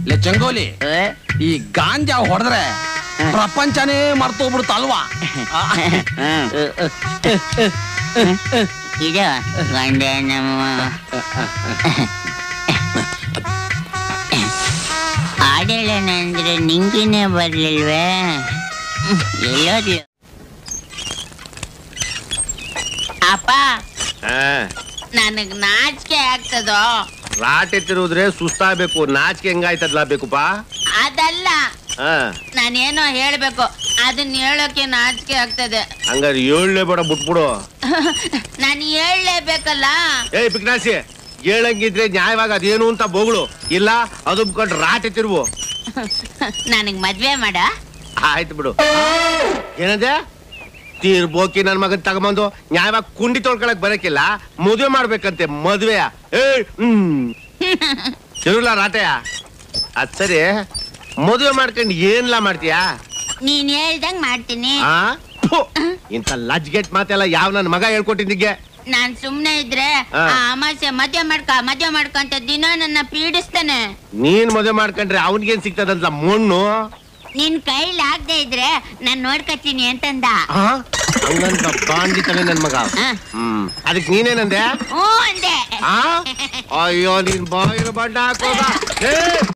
ಲೇ ಚಂಗೋಲಿ ಏ? ಈ ಗಾಂಜಾ ಹೊಡೆದ್ರೆ ಪ್ರಪಂಚನೇ ಮರ್ತೋಗ್ಬಿಡುತ್ತಲ್ವಾ ಆ, ಇದು ಗಂಡ ನಮ್ಮ ಆಡೋಣ ಅಂದ್ರೆ ನಿಂಗಿನೇ ಬರ್ಲಿಲ್ವೇ ಎಲ್ಲೋದ್ಲು ಅಪ್ಪ ನನಗ್ ನಾಚಿಕೆ ಆಗ್ತದೋ ರಾಟೆ ತಿರುವುದ್ರೆ ಸುಸ್ತಾಗ್ಬೇಕು ನಾಚಿಕೆ ಹೆಂಗಾಯ್ತದ್ಲಾ ಬೇಕುಪ್ಪ ಅದಲ್ಲ ಹಾ ನಾನೇನೋ ಹೇಳ್ಬೇಕು ಅದನ್ನ ಹೇಳೋಕೆ ನಾಚಿಕೆ ಆಗ್ತದೆ ಹಂಗಾರೆ ಏಳ್ನೇ ಬೇಡ ಬಿಟ್ಬಿಡು ನಾನು ಹೇಳಲೇಬೇಕಲ್ಲ ಏಯ್ ಪಿಕ್ನಾಸಿ ಹೇಳಂಗಿದ್ರೆ ನ್ಯಾಯವಾಗಿ ಅದೇನು ಅಂತ ಬೋಗಳು ಇಲ್ಲ ಅದು ಬಿಟ್ಕೊಂಡು ರಾಟೆ ತಿರುವು ನನಗ್ ಮದ್ವೆ ಮಾಡ ಆಯ್ತು ಬಿಡು ಏನಂದೆ ತೀರ್ಬೋಕಿ ನನ್ ಮಗನ್ ತಗೊಂಬಂದು ನ್ಯಾಯವಾಗಿ ಕುಂಡಿ ತೊಳ್ಕೊಳಕ್ ಬರಕಿಲ್ಲ ಮದುವೆ ಮಾಡ್ಬೇಕಂತೆ ಮದ್ವೆಯ ಏ ಹ್ಮ್ ತಿರುಲ್ಲ ರಾಟೆಯ ಅದ್ ಸರಿ ಮದುವೆ ಮಾಡ್ಕೊಂಡು ಏನ್ಲಾ ಮಾಡ್ತೀಯಾ ನೀನ್ ಹೇಳ್ದಂಗ್ ಮಾಡ್ತೀನಿ ಆ ಫು, ಇಂಥ ಲಜ್ಗೆಟ್ ಮಾತೆಲ್ಲ ಯಾವ ನನ್ ಮಗ ಹೇಳ್ಕೊಟ್ಟಿದ್ದಿಗೆ ನಾನ್ ಸುಮ್ನೆ ಇದ್ರೆ ಹಾ. ಆ ಅಮಾಸ್ಯೆ ಮದ್ವೆ ಮಾಡ್ಕ ಮದ್ವೆ ಮಾಡ್ಕೊಂತ ದಿನ ನನ್ನ ಪೀಡಿಸ್ತಾನೆ ನೀನ್ ಮದುವೆ ಮಾಡ್ಕೊಂಡ್ರೆ ಅವನಿಗೇನ್ ಸಿಗ್ತದಂತ ಮಣ್ಣು ನಿನ್ ಕೈಲಿ ಆಗದೆ ಇದ್ರೆ ನಾನ್ ನೋಡ್ಕೊತೀನಿ ಅಂತಂದ ಆ? ಹಂಗಂತ ಬಾಂಡಿತಾನೆ ನನ್ ಮಗ ಹಾ. ಹ್ಮ್ ಅದಕ್ ನೀನೇನಂದೆ ಹ್ಞೂ ಅಂದೆ ಆ? ಅಯ್ಯೋ ನೀನ್ ಬಾಯಿನ ಬಂಡ ಹಾಕೋದ ಏ